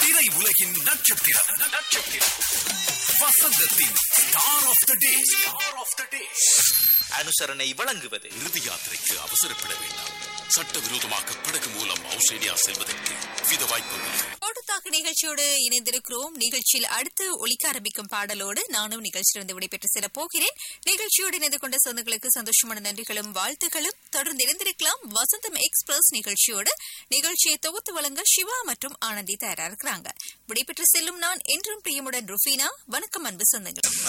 திரை உலகின் நட்சத்திரம் நட்சத்திரம் வசந்தத்தின் star of the day star of the day அனுசரணை வழங்குவது இறுதி யாத்திரைக்கு அவசரப்பட வேண்டாம் சட்டவிரோதமாக படகு மூலம் ஆஸ்திரேலியா செல்வதற்கு வித வாய்ப்புகள் போட்டுத்தாக்கு நிகழ்ச்சியோடு இணைந்திருக்கிறோம் நிகழ்ச்சியில் அடுத்து ஒலிக்க ஆரம்பிக்கும் பாடலோடு நானும் நிகழ்ச்சியிலிருந்து விடைபெற்று செல்ல போகிறேன் நிகழ்ச்சியோடு இணைந்து கொண்ட சொந்தங்களுக்கு சந்தோஷமான நன்றிகளும் வாழ்த்துகளும் தொடர்ந்து இணைந்திருக்கலாம் வசந்தம் எக்ஸ்பிரஸ் நிகழ்ச்சியோடு நிகழ்ச்சியை தொகுத்து வழங்க சிவா மற்றும் ஆனந்தி தயாரா இருக்கிறாங்க விடைபெற்று செல்லும் நான் என்றும் பிரியமுடன் ருஃபீனா வணக்கம் அன்பு சொந்தங்கள்